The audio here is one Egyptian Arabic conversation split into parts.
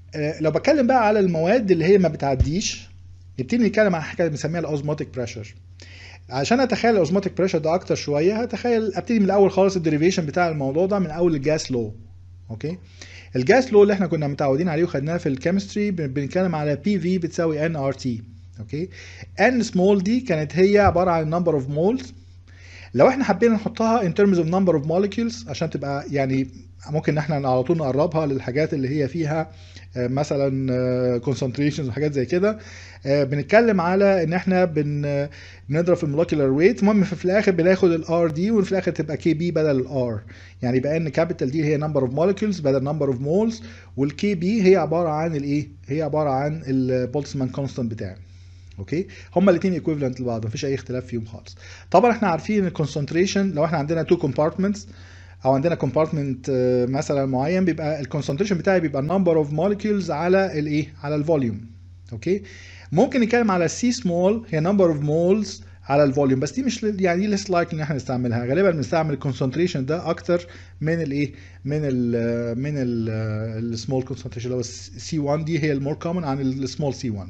آه، لو بتكلم بقى على المواد اللي هي ما بتعديش نبتدي نتكلم عن حاجه بنسميها الاوزموتيك بريشر عشان اتخيل الاوزموتيك بريشر ده اكتر شويه هتخيل ابتدي من الاول خالص الديريفيشن بتاع الموضوع ده من اول الجاس لو اوكي الجاس لو اللي احنا كنا متعودين عليه وخدناه في الكيمستري بن- بنتكلم على بي في بتساوي ان ار تي اوكي ان سمول دي كانت هي عباره عن نمبر اوف مولز لو احنا حبينا نحطها in terms of number of molecules عشان تبقى يعني ممكن ان احنا على طول نقربها للحاجات اللي هي فيها آه، مثلا آه، concentrations وحاجات زي كده آه، بنتكلم على ان احنا بن آه، بنضرب في المولكيولار ويت المهم في في الاخر بناخد الار دي وفي الاخر تبقى كي بي بدل الار يعني يبقى ان كابيتال دي هي نمبر اوف molecules بدل نمبر اوف مولز والكي بي هي عباره عن الايه هي عباره عن البولتسمان كونستانت بتاعي اوكي هما الاثنين ايكويفالنت لبعض مفيش اي اختلاف فيهم خالص طبعا احنا عارفين ان الكونسنتريشن لو احنا عندنا تو كومبارتمنتس او عندنا كومبارتمنت مثلا معين بيبقى الكونسنتريشن بتاعي بيبقى النمبر اوف مولكيولز على الايه على الفوليوم اوكي ممكن نتكلم على السي سمول هي نمبر اوف مولز على الفوليوم بس دي مش يعني دي ليس لايك ان احنا نستعملها غالبا بنستعمل الكونسنتريشن ده اكتر من الايه من ال من السمول كونسنتريشن اللي هو السي 1 دي هي المور كومن عن السمول سي 1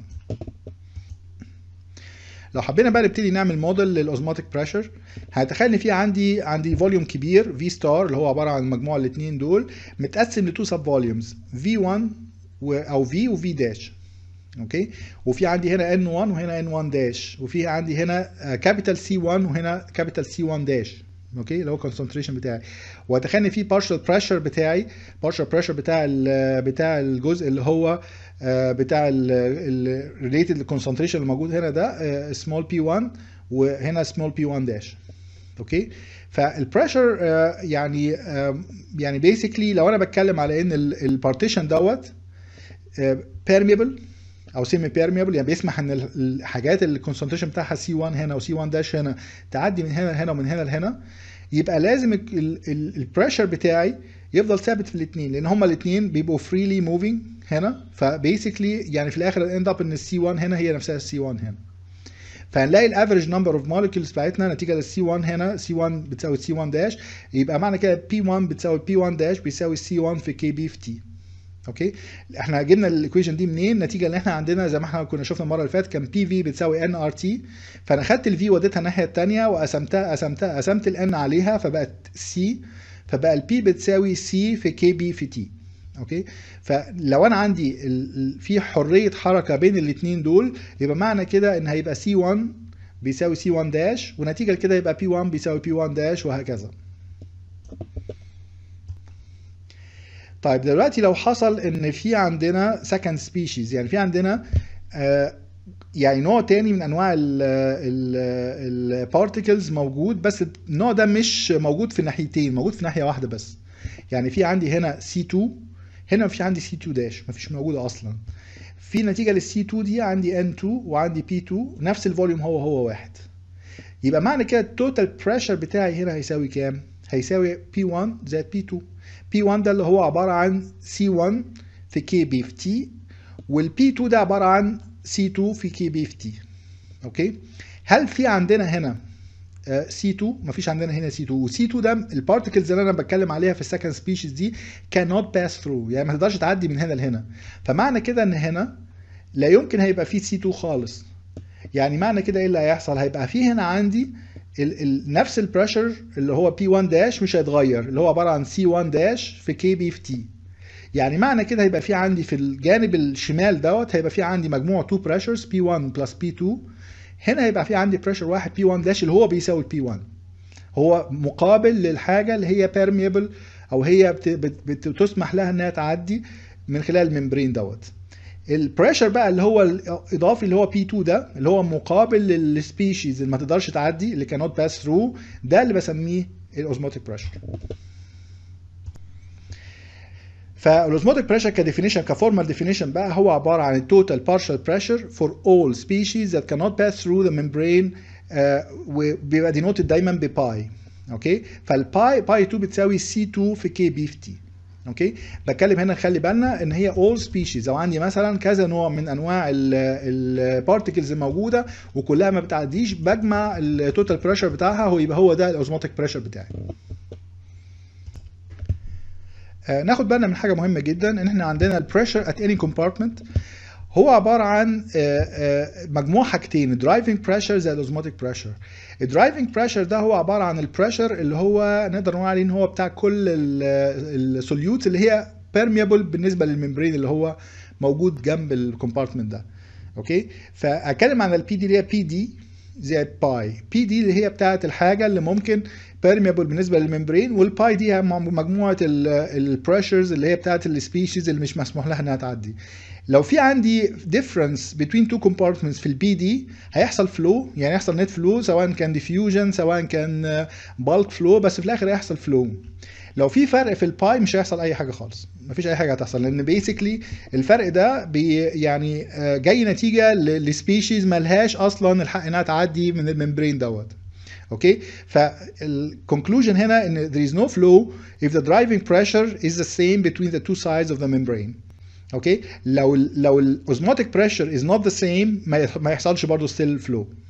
لو حبينا بقى نبتدي نعمل موديل للاوزماتيك بريشر هنتخيل ان في عندي عندي فوليوم كبير في ستار اللي هو عباره عن مجموع الاثنين دول متقسم لتو سب فوليومز في 1 او في وفي داش اوكي وفي عندي هنا ان 1 وهنا ان 1 داش وفي عندي هنا كابيتال سي 1 وهنا كابيتال سي 1 داش اوكي اللي هو concentration بتاعي واتخيل ان في partial pressure بتاعي partial pressure بتاع ال بتاع الجزء اللي هو آه، بتاع ال related concentration اللي موجود هنا ده آه، small p1 وهنا small p1 داش اوكي فالبريشر يعني آه، يعني بيسكلي لو انا بتكلم على ان البارتيشن دوت بيرميبل او سيمي بيرميبل يعني بيسمح ان ال- الحاجات اللي الكونسنتريشن بتاعها سي 1 هنا وسي 1 داش هنا تعدي من هنا لهنا ومن هنا لهنا يبقى لازم البريشر بتاعي يفضل ثابت في الاثنين لان هما الاثنين بيبقوا فريلي موفينج هنا فبيسكلي يعني في الاخر اند اب ان السي 1 هنا هي نفسها السي 1 هنا فهنلاقي الافريج نمبر اوف مولكيولز بتاعتنا نتيجه للسي 1 هنا سي 1 بتساوي سي 1 داش يبقى معنى كده بي 1 بتساوي بي 1 داش بيساوي سي 1 في كي بي في تي اوكي احنا جبنا الايكويشن دي منين نتيجه ان احنا عندنا زي ما احنا كنا شفنا المره اللي فاتت كان بي في بتساوي ان ار تي فانا خدت الفي وديتها الناحيه الثانيه وقسمتها قسمتها قسمت الان عليها فبقت سي فبقى البي بتساوي سي في كي بي في تي اوكي فلو انا عندي ال- ال- في حريه حركه بين الاثنين دول يبقى معنى كده ان هيبقى سي 1 بيساوي سي 1 داش ونتيجه لكده يبقى بي 1 بيساوي بي 1 داش وهكذا طيب دلوقتي لو حصل ان في عندنا second species يعني في عندنا آه، يعني نوع تاني من انواع البارتكلز موجود بس النوع ده مش موجود في ناحيتين موجود في ناحيه واحده بس يعني في عندي هنا C2 هنا في عندي C2 داش مفيش موجوده اصلا في نتيجه للسي 2 دي عندي N2 وعندي P2 نفس الفوليوم هو هو واحد يبقى معنى كده التوتال بريشر بتاعي هنا هيساوي كام؟ هيساوي P1 زائد P2 P1 ده اللي هو عبارة عن C1 في KB في T وال P2 ده عبارة عن C2 في KB في T اوكي هل في عندنا هنا آه، C2 مفيش عندنا هنا C2 و C2 ده البارتكلز اللي انا بتكلم عليها في السكند سبيشيز دي cannot pass through يعني ما تقدرش تعدي من هنا لهنا فمعنى كده ان هنا لا يمكن هيبقى في C2 خالص يعني معنى كده ايه اللي هيحصل هيبقى في هنا عندي ال ال نفس البريشر اللي هو P1 داش مش هيتغير اللي هو عباره عن C1 داش في KB في T يعني معنى كده هيبقى في عندي في الجانب الشمال دوت هيبقى في عندي مجموع 2 بريشرز P1 بلس P2 هنا هيبقى في عندي بريشر واحد P1 داش اللي هو بيساوي P1 هو مقابل للحاجه اللي هي permeable او هي بت- بت- بتسمح لها انها تعدي من خلال الممبرين دوت البريشر بقى اللي هو الاضافي اللي هو P2 ده اللي هو مقابل للسبيشيز اللي ما تقدرش تعدي اللي cannot pass through ده اللي بسميه الاوزموتيك بريشر فالاوزموتيك بريشر كديفينيشن كفورمال ديفينيشن بقى هو عباره عن التوتال partial pressure for all species that cannot pass through the membrane آه، وبيبقى denoted دايما بباي اوكي فالباي باي 2 بتساوي سي 2 في كي بي في تي اوكي بتكلم هنا خلي بالنا ان هي all species او عندي مثلا كذا نوع من انواع البارتكلز الموجوده وكلها ما بتعديش بجمع التوتال بريشر بتاعها هو يبقى هو ده الاوزموتيك بريشر بتاعي آه ناخد بالنا من حاجه مهمه جدا ان احنا عندنا البريشر ات اني كومبارتمنت هو عباره عن مجموع حاجتين درايفنج بريشر زائد اوزموتيك بريشر الدرايفنج بريشر ده هو عباره عن البريشر اللي هو نقدر نقول عليه ان هو بتاع كل السوليوتس اللي هي بيرميبل بالنسبه للممبرين اللي هو موجود جنب الكومبارتمنت ده اوكي فاتكلم عن البي دي اللي هي بي دي زائد باي بي دي اللي هي بتاعه الحاجه اللي ممكن بيرميبل بالنسبه للممبرين والباي دي هي مجموعه البريشرز اللي هي بتاعه السبيشيز اللي مش مسموح لها انها تعدي لو في عندي difference between two compartments في البي دي هيحصل فلو يعني يحصل نت فلو سواء كان diffusion سواء كان bulk فلو بس في الاخر هيحصل فلو لو في فرق في الباي مش هيحصل اي حاجه خالص مفيش اي حاجه هتحصل لان بيسكلي الفرق ده بي يعني جاي نتيجه لسبيشيز ملهاش اصلا الحق انها تعدي من الممبرين دوت اوكي فالكونكلوجن هنا ان there is no flow if the driving pressure is the same between the two sides of the membrane اوكي لو لو الاوزموتيك بريشر is not the same ما يحصلش برضه still flow